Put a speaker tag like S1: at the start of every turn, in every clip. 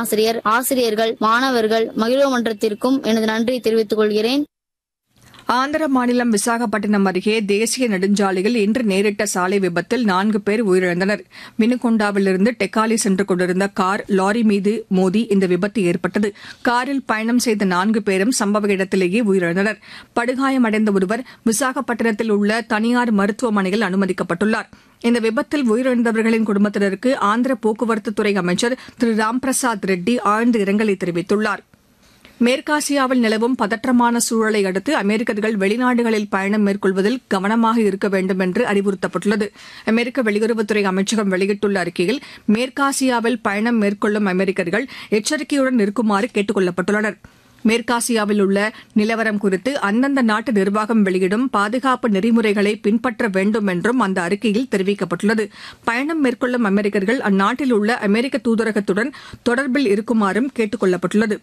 S1: ஆசிரியர் ஆசிரியர்கள் மாணவர்கள் மகிழ்வு மன்றத்திற்கும் எனது நன்றி தெரிவித்துக் கொள்கிறேன்
S2: ஆந்திர மாநிலம் விசாகப்பட்டினம் அருகே தேசிய நெடுஞ்சாலையில் இன்று நேரிட்ட சாலை விபத்தில் நான்கு பேர் உயிரிழந்தனர் மினுகொண்டாவிலிருந்து டெக்காலி சென்று கொண்டிருந்த கார் லாரி மீது மோதி இந்த விபத்து ஏற்பட்டது காரில் பயணம் செய்த நான்கு பேரும் சம்பவ இடத்திலேயே உயிரிழந்தனர் படுகாயமடைந்த ஒருவர் விசாகப்பட்டினத்தில் உள்ள தனியார் மருத்துவமனையில் அனுமதிக்கப்பட்டுள்ளார் இந்த விபத்தில் உயிரிழந்தவர்களின் குடும்பத்தினருக்கு ஆந்திர போக்குவரத்துத்துறை அமைச்சர் திரு ராம்பிரசாத் ரெட்டி ஆழ்ந்த இரங்கலை தெரிவித்துள்ளார் மேற்காசியாவில் நிலவும் பதற்றமான சூழலை அடுத்து அமெரிக்கர்கள் வெளிநாடுகளில் பயணம் மேற்கொள்வதில் கவனமாக இருக்க வேண்டும் என்று அறிவுறுத்தப்பட்டுள்ளது அமெரிக்க வெளியுறவுத்துறை அமைச்சகம் வெளியிட்டுள்ள அறிக்கையில் மேற்காசியாவில் பயணம் மேற்கொள்ளும் அமெரிக்கர்கள் எச்சரிக்கையுடன் இருக்குமாறு கேட்டுக் கொள்ளப்பட்டுள்ளனர் மேற்காசியாவில் உள்ள நிலவரம் குறித்து அந்தந்த நாட்டு நிர்வாகம் வெளியிடும் பாதுகாப்பு நெறிமுறைகளை பின்பற்ற வேண்டும் என்றும் அந்த அறிக்கையில் தெரிவிக்கப்பட்டுள்ளது பயணம் மேற்கொள்ளும் அமெரிக்கர்கள் அந்நாட்டில் உள்ள அமெரிக்க தூதரகத்துடன் தொடர்பில் இருக்குமாறும் கேட்டுக் கொள்ளப்பட்டுள்ளது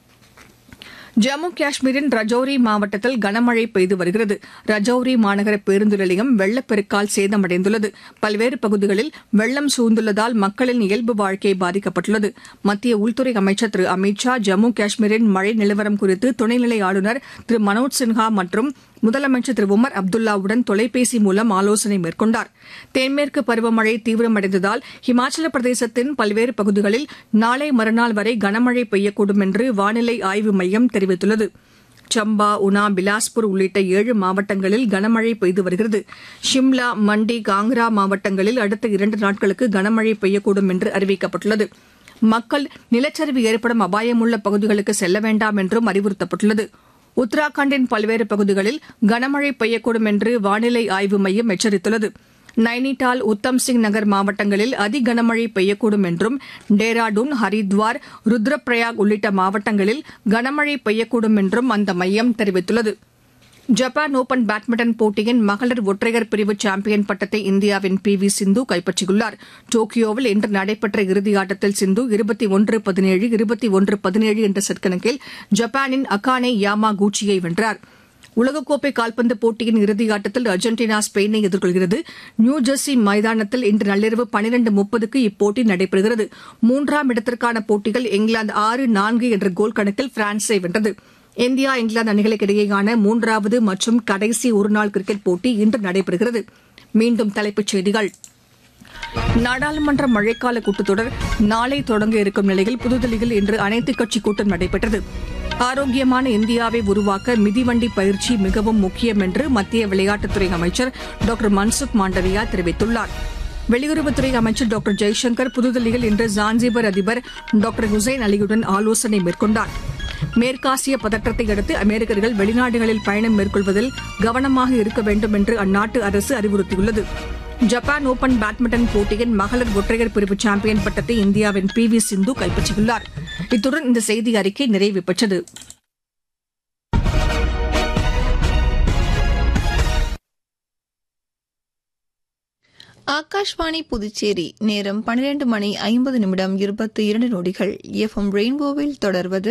S2: ஜம்மு காஷ்மீரின் ரஜௌரி மாவட்டத்தில் கனமழை பெய்து வருகிறது ரஜௌரி மாநகர பேருந்து நிலையம் வெள்ளப்பெருக்கால் சேதமடைந்துள்ளது பல்வேறு பகுதிகளில் வெள்ளம் சூழ்ந்துள்ளதால் மக்களின் இயல்பு வாழ்க்கை பாதிக்கப்பட்டுள்ளது மத்திய உள்துறை அமைச்சர் திரு அமித் ஷா ஜம்மு காஷ்மீரின் மழை நிலவரம் குறித்து துணைநிலை ஆளுநர் திரு மனோஜ் சின்ஹா மற்றும் முதலமைச்சர் திரு உமர் அப்துல்லாவுடன் தொலைபேசி மூலம் ஆலோசனை மேற்கொண்டார் தென்மேற்கு பருவமழை தீவிரமடைந்ததால் இமாச்சல பிரதேசத்தின் பல்வேறு பகுதிகளில் நாளை மறுநாள் வரை கனமழை பெய்யக்கூடும் என்று வானிலை ஆய்வு மையம் தெரிவித்துள்ளது சம்பா உனா பிலாஸ்பூர் உள்ளிட்ட ஏழு மாவட்டங்களில் கனமழை பெய்து வருகிறது ஷிம்லா மண்டி காங்ரா மாவட்டங்களில் அடுத்த இரண்டு நாட்களுக்கு கனமழை பெய்யக்கூடும் என்று அறிவிக்கப்பட்டுள்ளது மக்கள் நிலச்சரிவு ஏற்படும் அபாயமுள்ள பகுதிகளுக்கு செல்ல வேண்டாம் என்றும் அறிவுறுத்தப்பட்டுள்ளது உத்தராகண்டின் பல்வேறு பகுதிகளில் கனமழை பெய்யக்கூடும் என்று வானிலை ஆய்வு மையம் எச்சரித்துள்ளது நைனிடால் உத்தம் சிங் நகர் மாவட்டங்களில் அதி கனமழை பெய்யக்கூடும் என்றும் டேராடூன் ஹரித்வார் ருத்ரப்பிரயாக் உள்ளிட்ட மாவட்டங்களில் கனமழை பெய்யக்கூடும் என்றும் அந்த மையம் தெரிவித்துள்ளது ஜப்பான் ஓபன் பேட்மிண்டன் போட்டியின் மகளிர் ஒற்றையர் பிரிவு சாம்பியன் பட்டத்தை இந்தியாவின் பி வி சிந்து கைப்பற்றியுள்ளார் டோக்கியோவில் இன்று நடைபெற்ற இறுதியாட்டத்தில் சிந்து இருபத்தி ஒன்று பதினேழு இருபத்தி ஒன்று பதினேழு என்ற செட் கணக்கில் ஜப்பானின் அகானே யாமா கூச்சியை வென்றார் உலகக்கோப்பை கால்பந்து போட்டியின் இறுதியாட்டத்தில் அர்ஜென்டினா ஸ்பெயினை எதிர்கொள்கிறது நியூ ஜெர்சி மைதானத்தில் இன்று நள்ளிரவு பனிரண்டு முப்பதுக்கு இப்போட்டி நடைபெறுகிறது மூன்றாம் இடத்திற்கான போட்டிகள் இங்கிலாந்து ஆறு நான்கு என்ற கோல் கணக்கில் பிரான்ஸை வென்றது இந்தியா இங்கிலாந்து அணிகளுக்கு இடையேயான மூன்றாவது மற்றும் கடைசி ஒருநாள் கிரிக்கெட் போட்டி இன்று நடைபெறுகிறது மீண்டும் தலைப்புச் செய்திகள் நாடாளுமன்ற மழைக்கால கூட்டத்தொடர் நாளை தொடங்க இருக்கும் நிலையில் புதுதில்லியில் இன்று அனைத்துக் கட்சி கூட்டம் நடைபெற்றது ஆரோக்கியமான இந்தியாவை உருவாக்க மிதிவண்டி பயிற்சி மிகவும் முக்கியம் என்று மத்திய விளையாட்டுத்துறை அமைச்சர் டாக்டர் மன்சுக் மாண்டவியா தெரிவித்துள்ளார் வெளியுறவுத்துறை அமைச்சர் டாக்டர் ஜெய்சங்கர் புதுதில்லியில் இன்று ஜான்சிபர் அதிபர் டாக்டர் ஹுசைன் அலியுடன் ஆலோசனை மேற்கொண்டார் மேற்காசிய பதற்றத்தை அடுத்து அமெரிக்கர்கள் வெளிநாடுகளில் பயணம் மேற்கொள்வதில் கவனமாக இருக்க வேண்டும் என்று அந்நாட்டு அரசு அறிவுறுத்தியுள்ளது ஜப்பான் ஓபன் பேட்மிண்டன் போட்டியின் மகளிர் ஒற்றையர் பிரிவு சாம்பியன் பட்டத்தை இந்தியாவின் பி வி சிந்து கைப்பற்றியுள்ளார் இத்துடன் இந்த செய்தி அறிக்கை நிறைவு பெற்றது
S3: ஆகாஷ்வாணி புதுச்சேரி நேரம் பன்னிரண்டு மணி ஐம்பது நிமிடம் இருபத்தி இரண்டு நொடிகள் எஃப்எம் ரெயின்போவில் தொடர்வது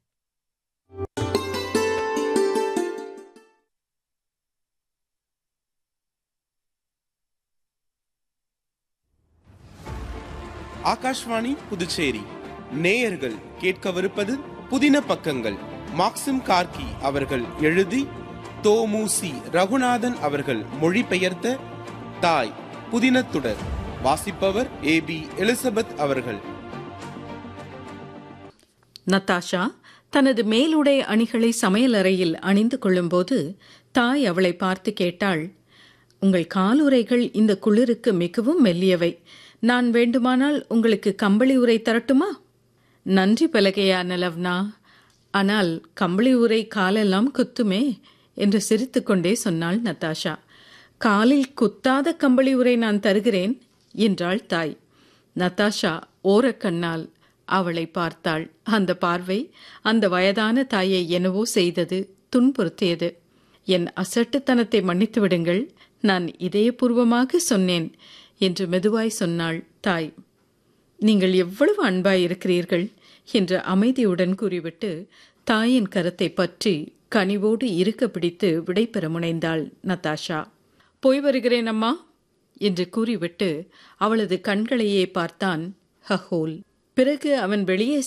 S4: ஆகாஷ்வாணி புதுச்சேரி நேயர்கள் கேட்கவிருப்பது புதின பக்கங்கள் மாக்சிம் கார்கி அவர்கள் எழுதி தோமுசி ரகுநாதன் அவர்கள் மொழிபெயர்த்த தாய் புதினத்துடர் வாசிப்பவர் ஏ பி எலிசபெத் அவர்கள்
S5: நத்தாஷா தனது மேலுடை அணிகளை சமையலறையில் அணிந்து கொள்ளும்போது தாய் அவளை பார்த்து கேட்டாள் உங்கள் காலுறைகள் இந்த குளிருக்கு மிகவும் மெல்லியவை நான் வேண்டுமானால் உங்களுக்கு கம்பளி உரை தரட்டுமா நன்றி பலகையா நலவ்னா ஆனால் கம்பளி உரை காலெல்லாம் குத்துமே என்று சிரித்துக்கொண்டே சொன்னாள் நத்தாஷா காலில் குத்தாத கம்பளி உரை நான் தருகிறேன் என்றாள் தாய் நத்தாஷா ஓரக்கண்ணால் அவளை பார்த்தாள் அந்த பார்வை அந்த வயதான தாயை என்னவோ செய்தது துன்புறுத்தியது என் அசட்டுத்தனத்தை மன்னித்து விடுங்கள் நான் இதயபூர்வமாக சொன்னேன் என்று மெதுவாய் சொன்னாள் தாய் நீங்கள் எவ்வளவு அன்பாய் இருக்கிறீர்கள் என்று அமைதியுடன் கூறிவிட்டு தாயின் கரத்தை பற்றி கனிவோடு இருக்க பிடித்து விடைபெற முனைந்தாள் நத்தாஷா போய் வருகிறேன் அம்மா என்று கூறிவிட்டு அவளது கண்களையே பார்த்தான் ஹஹோல் பிறகு அவன் வெளியே